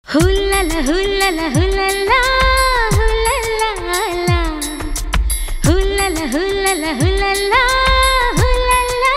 హుల్లల హుల్లల హుల్లల్లా హుల్లల్లా హుల్లల హుల్లల హుల్లల్లా హుల్లల్లా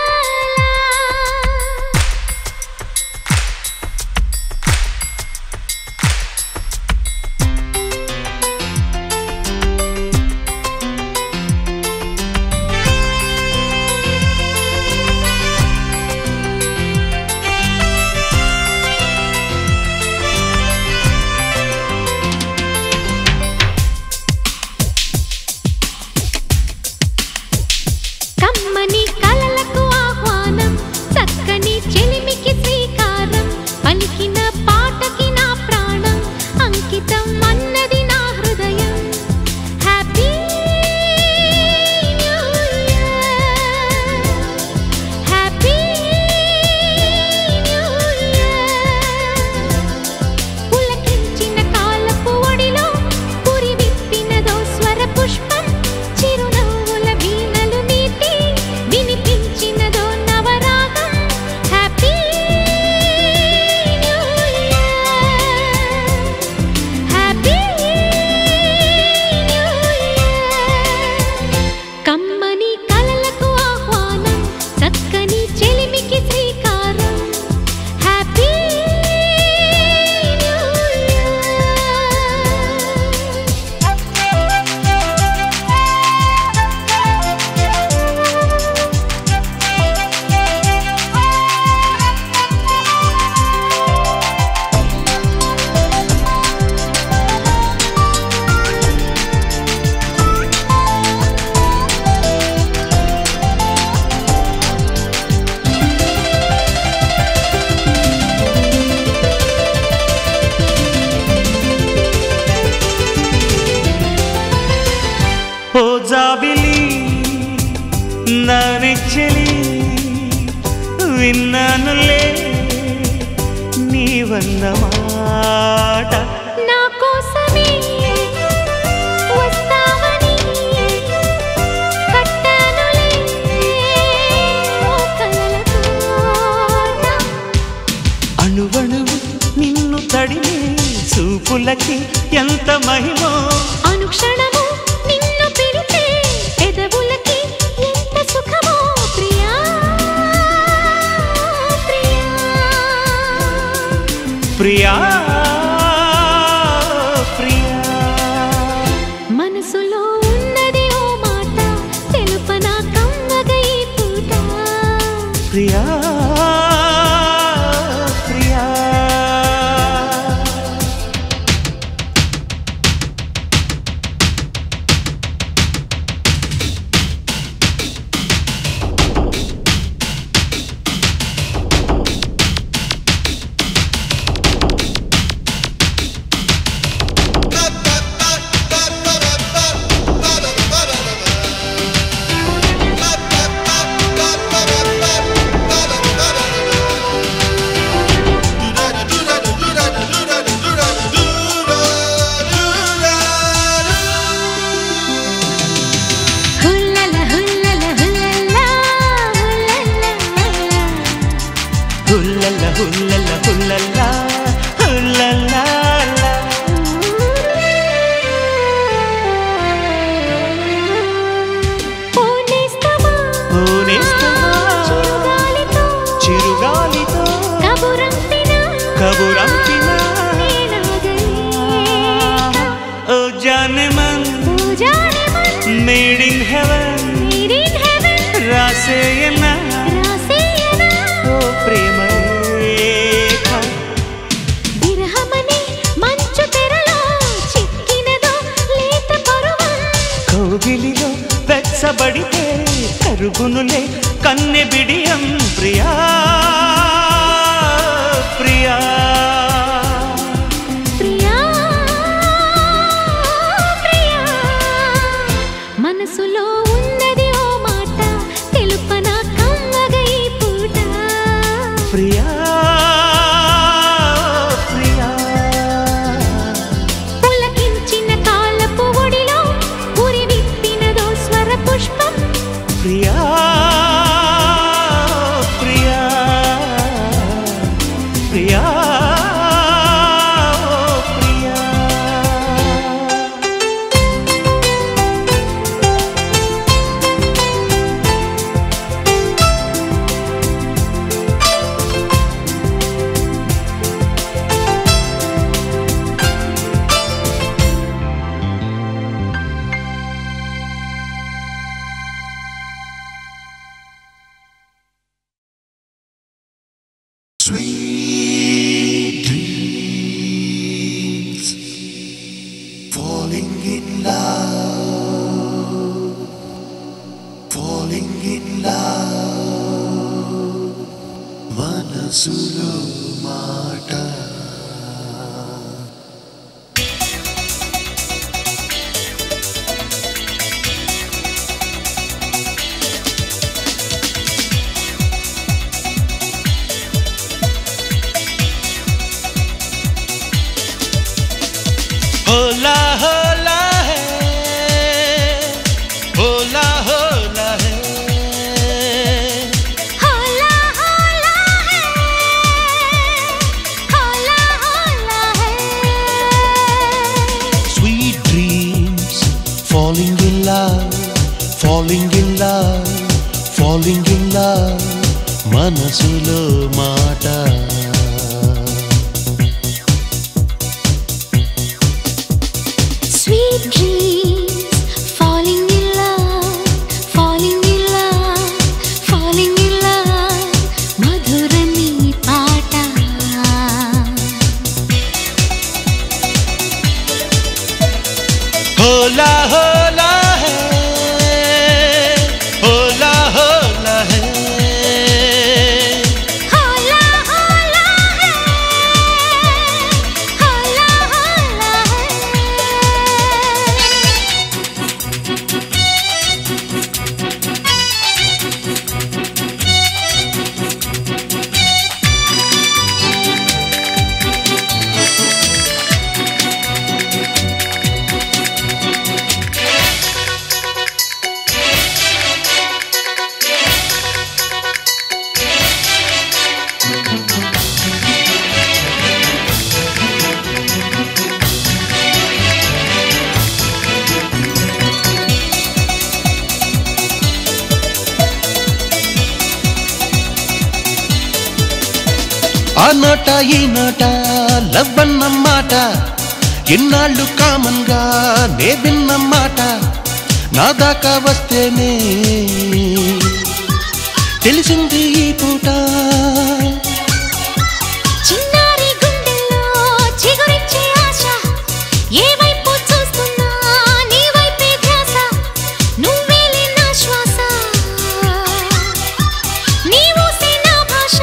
కమ్మని కలలకు ఆహ్వానం చక్కని చెలిమికి శ్రీకారం పలికిన పాటకి నా ప్రాణం అంకితం అన్నది నా హృదయం happy new year happy new year పులకించిన కాలపు ఒడిలో పురి విప్పినదో స్వర పుష్పం చిరునవ్వుల వీణలు నీటి వినిపించినదో నవరాగం happy new year happy new year కమ్మని కలలకు ఆహ్వానం చక్కని చెలిమికి శ్రీకారం హ్యాపీ న్యూ ఓ జాబిలి నా నెచ్చలి విన్నానులే నీ వన్న మాట నా కోసమే వస్తావని కట్టానులే ఓ కలల తోట అణువణువు నిన్ను తడిమే చూపులకి ఎంత మహిమో అనుక్షణము నిన్ను పిలిచే పెదవులకి ఎంత సుఖమో ప్రియా ప్రియా ప్రియా ప్రియా మనసులో ఉన్నది ఓ మాట తెలుపనా కమ్మగా ఈ పూట ప్రియా ప్రియా హుల్లల హుల్లల హుల్లల్లా హుల్లల్లా హుల్లల హుల్లల హుల్లల్లా హుల్లల్లా పూనేస్తమా పూనేస్తమా చిరుగాలితో చిరుగాలితో కబురంపిన కబురంపిన నేనాగలేక ఓ జానే మన్ పూజారి మన్ made in heaven made in heaven రాసేయన రాసేయనా ఓ ప్రేమ రేఖ. విరహమని మంచు తెరలో చిక్కినదో లేత పరువం కౌగిలిలో వెచ్చబడితే కరుగునులే కన్నె బిడియం ప్రియా ప్రియా ప్రియా ప్రియా మనసులో ఉన్నది ఓ మాట తెలుపనా కమ్మగా ఈ పూట ప్రియా ప్రియా పులకించిన కాలపు ఒడిలో ఉరి విప్పినదో స్వర పుష్పం ప్రియా ప్రియా హోలా హోలా హే హోలా హోలా హే హోలా హోలా హే హోలా హోలా హే Sweet dreams, falling in love, falling in love, falling in love, మనసులో మాట Sweet dreams, falling in love, falling in love, falling in love. మధురని పాట హోలా హోలా హే హోలా హోలా హే హోలా హోలా హే హోలా హోలా హే ఆ నోట ఈ నోట లవ్ అన్న మాట ఎన్నాళ్ళు కామన్ గా నే విన్న మాట నా దాకా వస్తేనే తెలిసింది ఈ పూట చిన్నారి గుండెల్లో చిగురించే ఆశ ఏ వైపు చూస్తున్నా నీ వైపే ధ్యాస నువ్వేలే నా శ్వాస నీ ఊసే నా భాష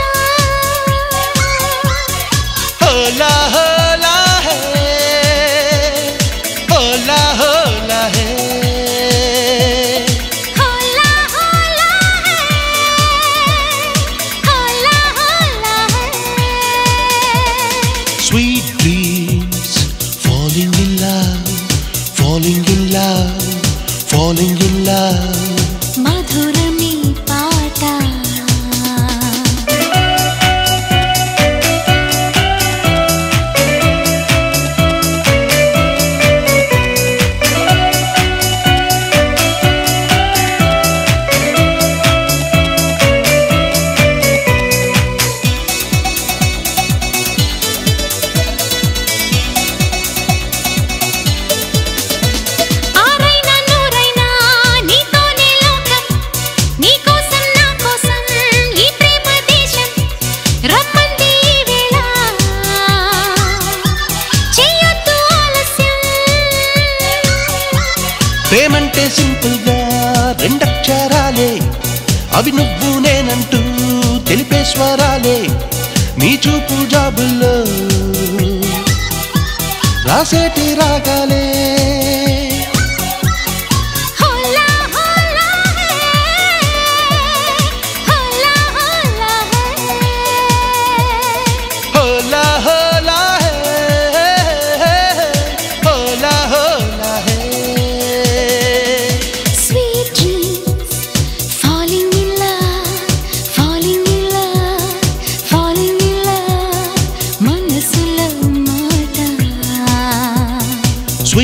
హోలా హోలా హే హోలా హోలా హే హోలా హోలా హే హోలా హోలా hey sweet dreams falling in love falling in love falling in love మధురమి పాట ఆరైనా నూరైనా నీతోనే లోకం నీ కోసం నా కోసం ఈ ప్రేమ దేశం రమ్మంది ఈ వేళ చెయ్యొద్దు ఆలస్యం ప్రేమంటే సింపుల్ గా రెండక్షరాలే అవి నువ్వు నేనంటూ తెలిపే స్వరాలే నీ చూపు జాబుల్లో రాసేటి రాగాలే హోలా హోలా హే హోలా హోలా హే హోలా హోలా హే హోలా హోలా హే Sweet dreams, falling in love, falling in love, falling in love. మనసులో మాట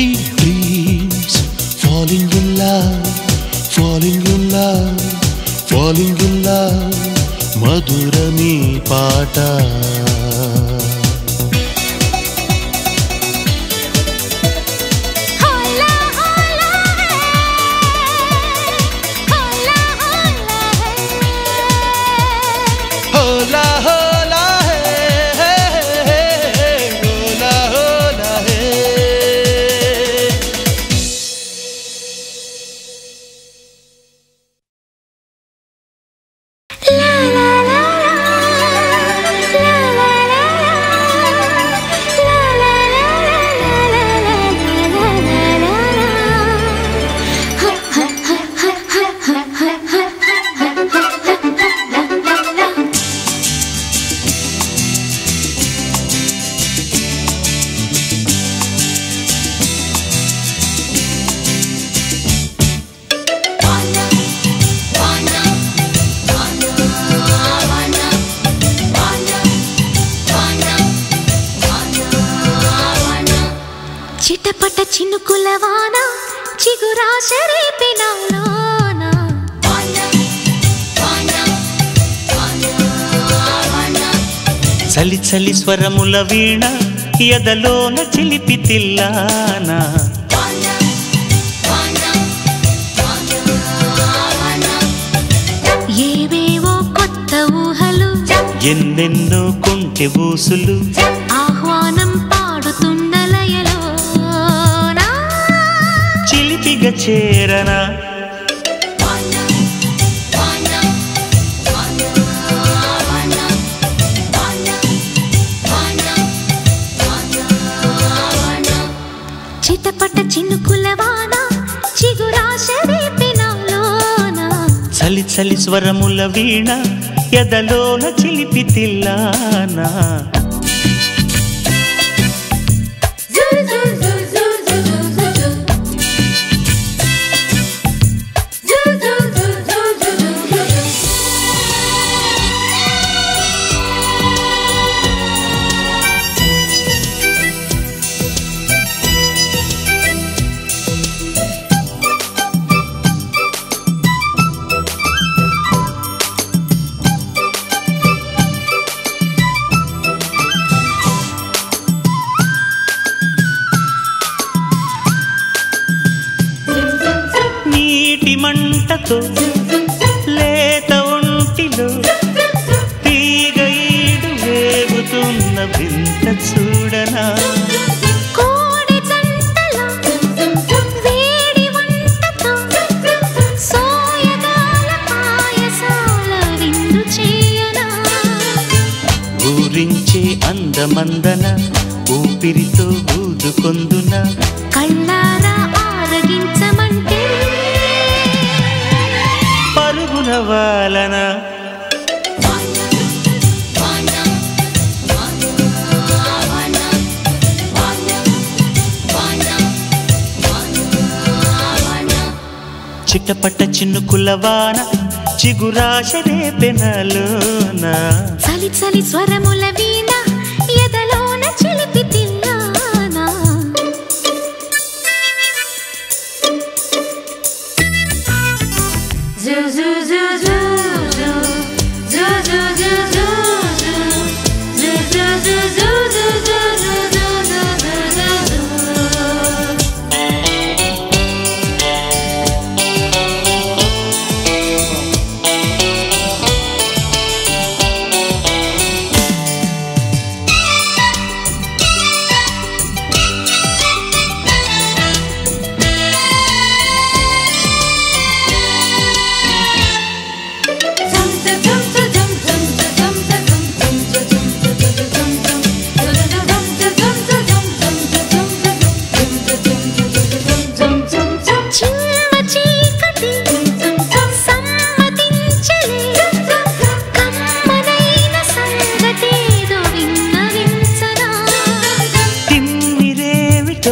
చిటపట చినుకుల వాన చిగురాశ రేపినాలోన చలి చలి స్వరముల వీణ ఎదలోన చిలిపి తిల్లానా ఏవేవో కొత్త ఊహలు ఎన్నెన్నో కొంటె ఊసులు ఆహ్వానం పాడుతున్న లయలోన చిలిపిగా చేరనా చిటపట చినుకుల వాన చిగురాశ రేపినాలోన చలి చలి స్వరముల వీణ ఎదలోన చిలిపి తిల్లానా నీటి మంటతో లేత ఒంటిలో తీగ ఈడు వేగుతున్న వింత చూడనా కోడి జంటలో వేడి వంటతో సోయగాల పాయసాల విందు చేయనా ఊరించే అందమందన ఊపిరితో ఊదుకొందున కళ్ళారా ఆరగించమంటే పరుగున వాలన చిట్టపట్ట చిన్నుకుల వాన చిగురాశ రేపెనలోన చలి చలి స్వరముల వీణ ఎదలోన చిలిపి తిల్లానా చిమ్మ చీకటి సమ్మతించలే కమ్మనైన సంగతేదో విన్నవించనా తిమ్మిరేమిటో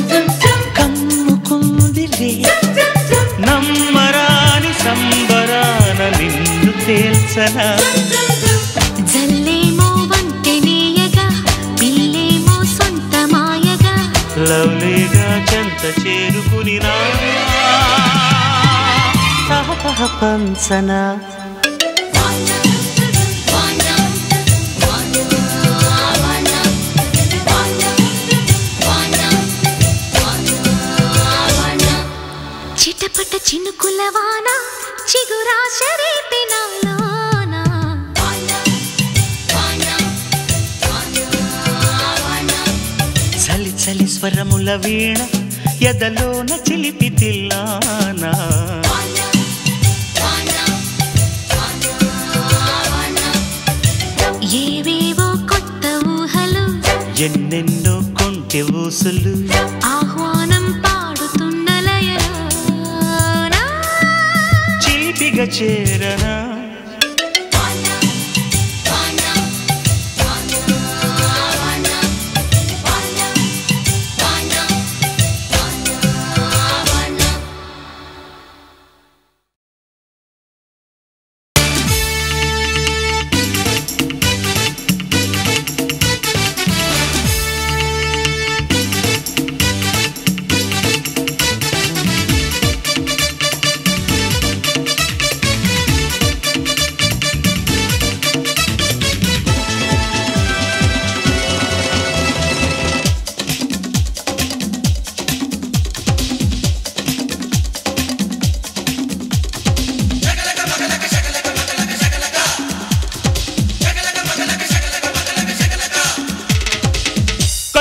కమ్ముకుందిలే నమ్మరాని సంబరాన నిన్ను తేల్చనా జల్లేమో వంతెనేయగా పిల్లేమో సొంత మాయగా లవ్లీగా చెంత చేరుకుని రా తహతహ పంచనా చిటపట చినుకుల వాన చిగురాశ రేపినాలోన చలి చలి స్వరముల వీణ ఎదలోన చిలిపి తిల్లానా ఏవేవో కొత్త ఊహలు ఎన్నెన్నో కొంటె ఊసులు ఆహ్వానం పాడుతున్న లయలోన చిలిపిగా చేరనా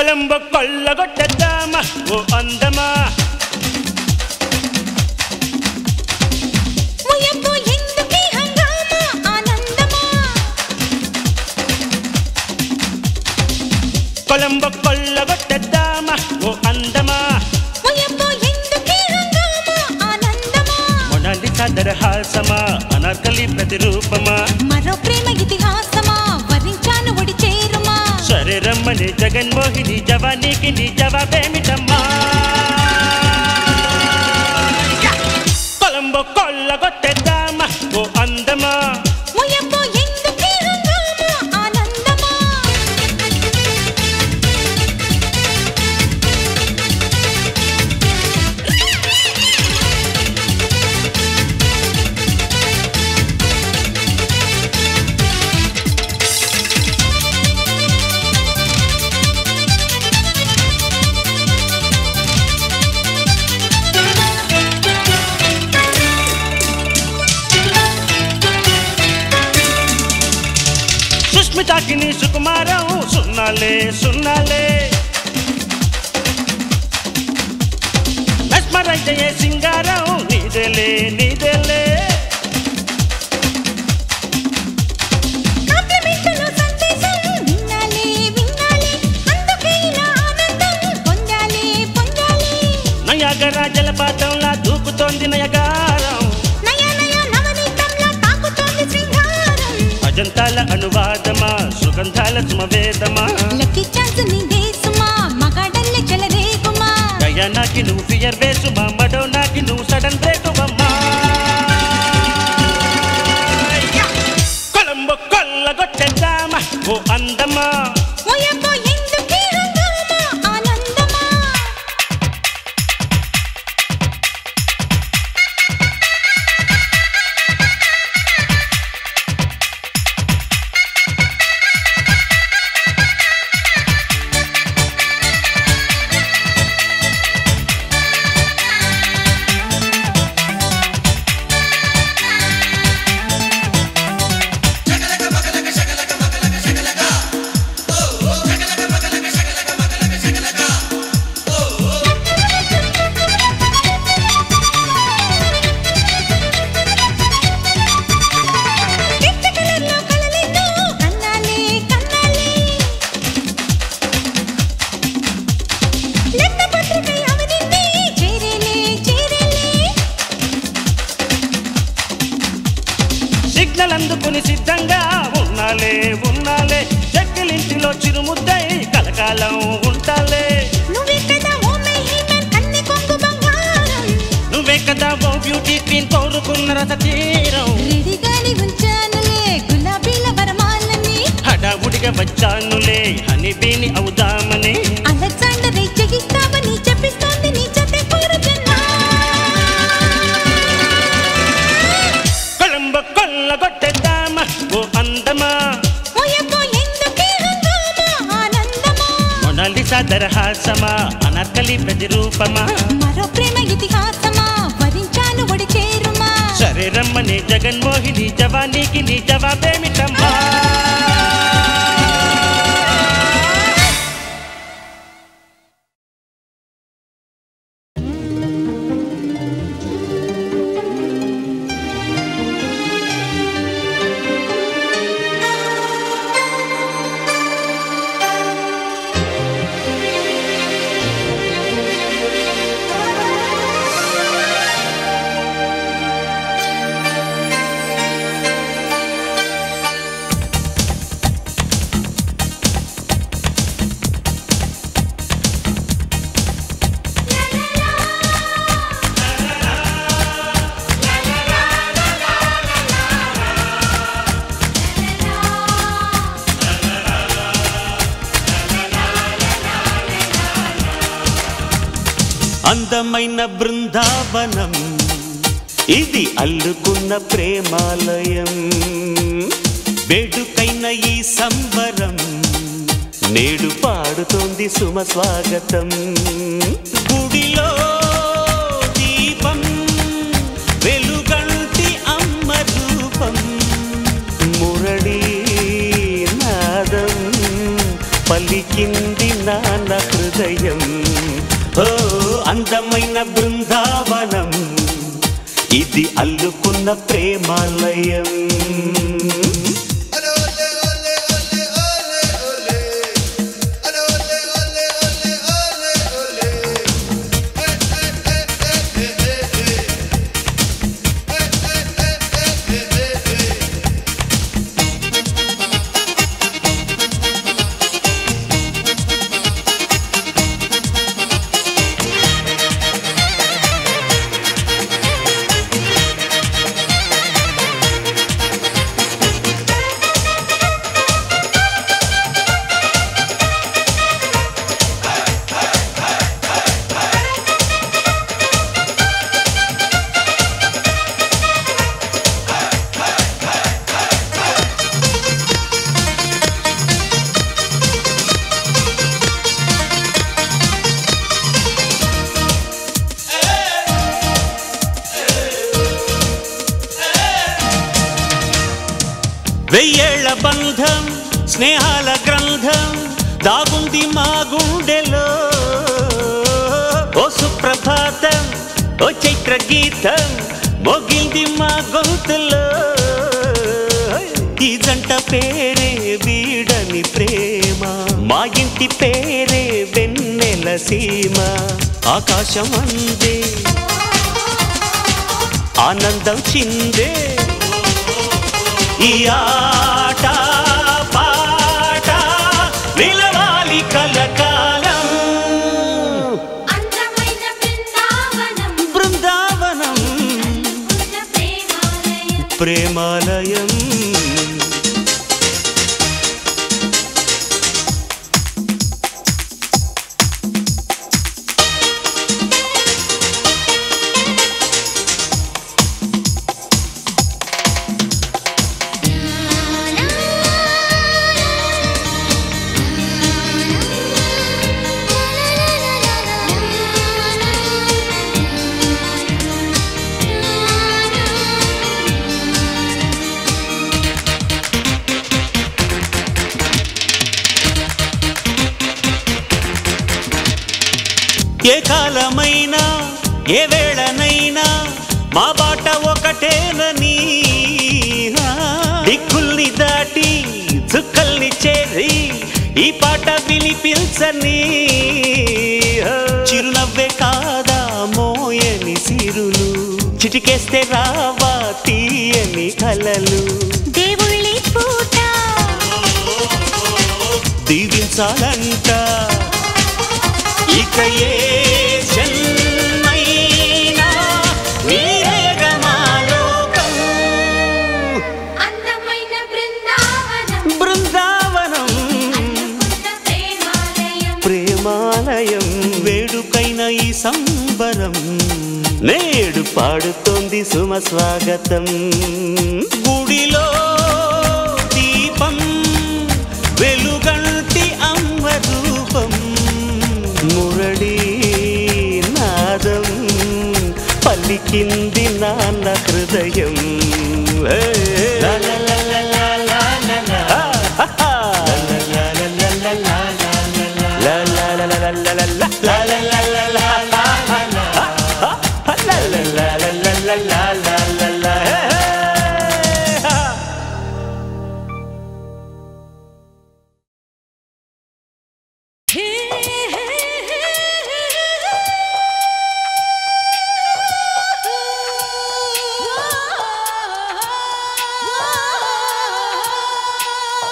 కొలంబ కొల్లగొట్టద్దామా ఓ అందమా ముయబ్బో ఎందుకీ హంగామా ఆనందమా కొలంబ కొల్లగొట్టద్దామా ఓ అందమా ముయబ్బో ఎందుకీ హంగామా ఆనందమా మొనాలి సాదర హాసమా అనార్కలి ప్రతిరూపమా మరో ప్రేమ ఇతిహాసమా వరించాను ఒడి చేరుమా సరే రమ్మని జగన్మోహిని జవానీకి నీ జవాబేమిటమ్మా కొలంబ కొల్లగొట్టద్దామా ఓ అందమా ముయబ్బో ఎందుకీ హంగామా ఆనందమా సుష్మితాకి నీ సుకుమారం సున్నాలే సున్నాలే మెస్మరైజయే సింగారం నీదేలే నీదేలే కాంప్లిమెంటులో సందేశం వినాలి వినాలి అందుకే ఇలా ఆనందం పొందాలి పొందాలి నయాగరా జలపాతంలా దూకుతోంది నయగారం నయ నయ నవనీతంలా తాకుతోంది శృంగారం అజంతాల అనువాదమా సుగంధాల సుమవేదమా లక్కీ ఛాన్స్ నీదే సుమా మగాడల్లే చెలరేగుమా గయానాకి నువ్వు ఫియర్ వేసుమా మడోనాకి నువ్వు సడన్ బ్రేకువమ్మా కొలంబో కొల్లగొట్టేద్దామా ఓ అందమా ఓయబ్బో ఎందుకీ హంగామా ఆనందమా చిట్ట కలర్లో కలలెన్నో కన్నాలే కన్నాలే లెక్క పత్రికై అవనింది చేరేలే చేరేలే సిగ్నల్ అందుకుని సిద్ధంగా ఉన్నాలే ఉన్నాలే చెక్కిలింటిలో చిరుముద్దై కలకాలం ఉంటాలే నువ్వే కదా ఓ మెహిమన్ అన్ని కొంగు బంగారం నువ్వే కదా ఓ బ్యూటీ క్వీన్ కోరుకున్న రథ తీరం రెడీగాని ఉంచానులే గులాబీల వరమాలని హడావుడిగా వచ్చానులే హని బీని అవుదామని అలెగ్జాండర్ జగిస్తావని చెప్పిస్తోంది నీ జతే కోరు జన్మ కొలంబ కొల్లగొట్టేద్దామా ఓ అందమా ఓయబ్బో ఎందుకీ హంగామా ఆనందమా మొనాలి సాదర హాసమా అనార్కలి ప్రతిరూపమా మరో ప్రేమ ఇతిహాసమా వరించాను ఒడి చేరుమా సరే రమ్మని జగన్మోహిని జవానీకి నీ జవాబేమిటమ్మా అందమైన బృందావనం ఇది అల్లుకున్న ప్రేమాలయం వేడుకైన ఈ సంబరం నేడు పాడుతోంది సుమ స్వాగతం గుడిలో దీపం వెలుగంటి అమ్మ రూపం మురళీ నాదం పలికి పలికింది నాన్న హృదయం ఓ అందమైన బృందావనం ఇది అల్లుకున్న ప్రేమాలయం వెయ్యేళ్ల బంధం స్నేహాల గ్రంథం దాగుంది మా గుండెలో ఓ సుప్రభాతం ఓ చైత్ర గీతం మోగింది మా గొంతులో ఈ జంట పేరే వీడని ప్రేమ మా ఇంటి పేరే వెన్నెల సీమ ఆకాశం అందే ఆనందం చిందే ఈ ఆట పాట నిలవాలి కలకాలం అందమైన బృందావనం బృందావనం ఉన్న ప్రేమాలయం ప్రేమాలయం ఏ కాలమైనా ఏ వేళనైనా మా బాట ఒకటేనని దిక్కుల్ని దాటి చుక్కల్ని చేరి ఈ పాట వినిపించని చిరునవ్వే కాదా మోయని సిరులు చిటికేస్తే రావా తీయని కలలు దేవుళ్ళి పూట దీవించాలంట ఇక ఏ జన్మైనా నీరేగమాలోకం. అందమైన బృందావనం బృందావనం ఉన్న ప్రేమాలయం ప్రేమాలయం వేడుకైన ఈ సంబరం నేడు పాడుతోంది సుమ స్వాగతం గుడిలో దీపం వెలుగంటి అమ్మ రూపం మురళీ నాదం పలికింది నాన్న హృదయం హే. లా లా లా లా లా లా లా లా. ఆ, హా. లా లా లా లా లా లా లా లా. లా లా లా లా లా లా లా లా. లా లా లా లా లా లా లా. ఆ, ఆ, లా లా లా లా లా లా లా లా లా లా. హే, హే.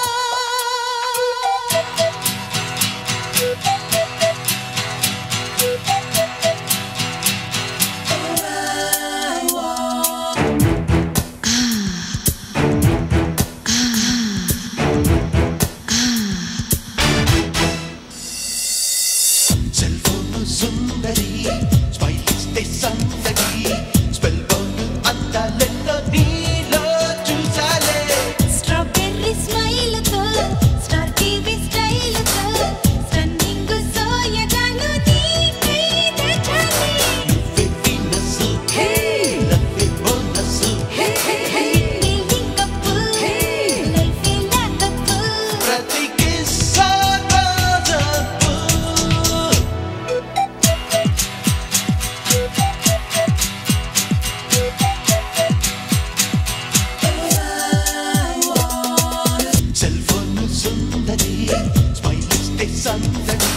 ఆ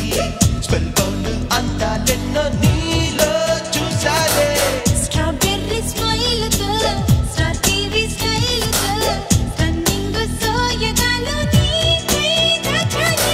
స్పెల్ బౌండ్ అందాలెన్నో నీలో చూసాలే స్ట్రాబెర్రీ స్మైల్తో స్టార్ టీవీ స్టైల్తో స్టన్నింగ్ సోయగాలు నీకై దచ్చాలి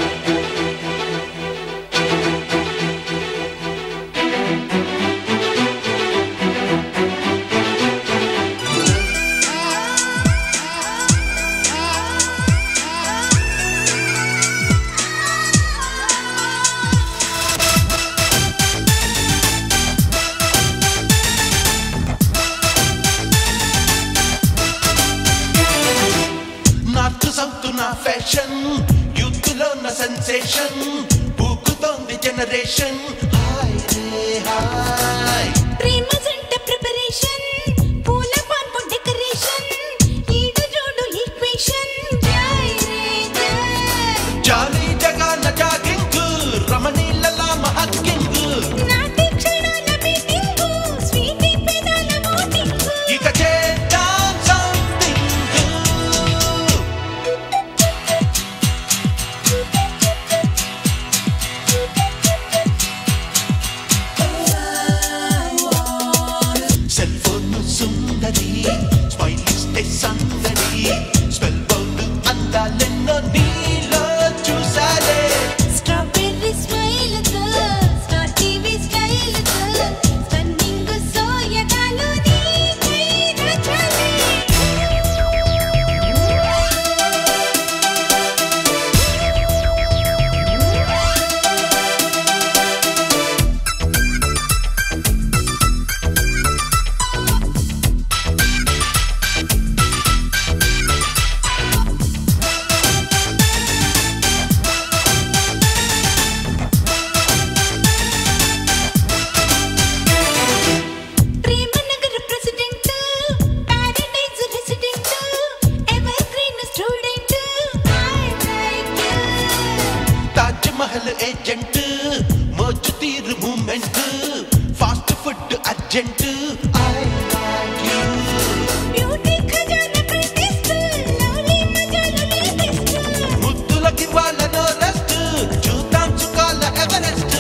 నార్త్ సౌత్ నా ఫ్యాషన్ యూత్ లో నా సెన్సేషన్ పూకుతోంది జనరేషన్ హాయ్ రే హాయ్ ప్రేమ జంట ప్రిపరేషన్ పూల పాన్పు డెకరేషన్ ఈడు జోడు ఈక్వేషన్ జై రే జై జాలీ జగాన జాగింగ్ రమణీలలా మహక్కింగ్ నాటి క్షణాల మీటింగు స్వీటీ పెదాల మోటింగు ఇక చేద్దాం సంథింగ్ సెల్ ఫోన్ సుందరి స్మైల్ ఇస్తే సందడి స్పెల్ బౌండ్ అందాలెన్నో నీలో చూసాలే స్ట్రాబెర్రీ స్మైల్తో స్టార్ టీవీ స్టైల్తో స్టన్నింగ్ సోయగాలు నీకై దచ్చాలి ప్రేమ నగర president paradise resident evergreen student I like you Taj Mahal agent మోజు తీరు moment fast food urgent I like you beauty ఖజానా కంటెస్ట్ లవ్లీ మజాలు లేటెస్ట్ ముద్దులకి వాళ్ళనో రెస్ట్ చూద్దాం చుకాల ఎవరెస్ట్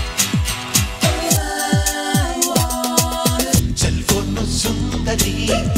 సెల్ ఫోన్ సుందరి